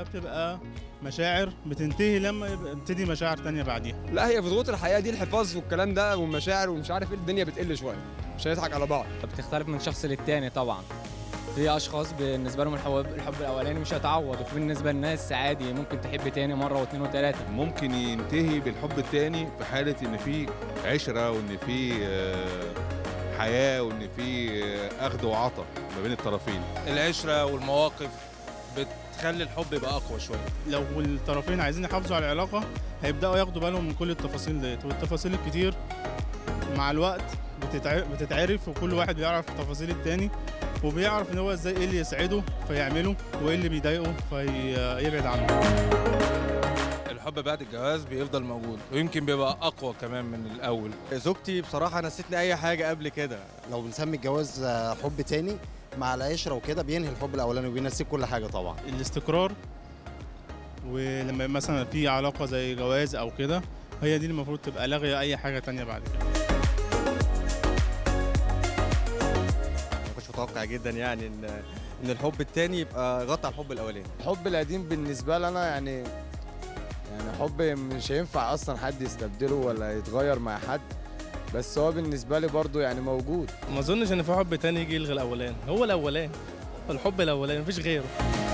بتبقى مشاعر بتنتهي لما يبقى- تبتدي مشاعر تانية بعديها لا هي في ضغوط الحياه دي الحفاظ والكلام ده والمشاعر ومش عارف ايه الدنيا بتقل شويه مش هنضحك على بعض بتختلف من شخص للتاني طبعا في اشخاص بالنسبه لهم الحب الحب الاولاني مش هيتعوض وفي بالنسبه للناس عادي ممكن تحب تاني مره واثنين وثلاثه ممكن ينتهي بالحب التاني في حالة إن في عشرة وإن في آه، حياة وإن في آه، أخذ وعطاء ما بين الطرفين العشرة والمواقف بتخلي الحب يبقى أقوى شوية لو الطرفين عايزين يحافظوا على العلاقة هيبدأوا ياخدوا بالهم من كل التفاصيل ديت والتفاصيل الكتير مع الوقت بتتع- بتتعرف وكل واحد بيعرف تفاصيل التاني وبيعرف ان هو ازاي ايه اللي يسعده فيعمله وايه اللي بيضايقه فيبعد عنه الحب بعد الجواز بيفضل موجود ويمكن بيبقى أقوى كمان من الأول زوجتي بصراحة نسيتني أي حاجة قبل كده لو بنسمي الجواز آه، حب تاني مع العشرة وكده بينهي الحب الأولاني وبينسيك كل حاجة طبعا الاستقرار ولما مثلا في علاقة زي جواز او كده هي دي اللي المفروض تبقى لاغية اي حاجة تانية بعد كده ما كنتش متوقع جدا يعني إن إن الحب التاني يبقى غطى على الحب الأولاني الحب القديم بالنسبه لنا يعني يعني حب مش هينفع اصلا حد يستبدله ولا يتغير مع حد بس هو بالنسبه لي برضو يعني موجود ما اظنش ان في حب تاني يجي يلغي الاولاني هو الاولاني الحب الاولاني مفيش غيره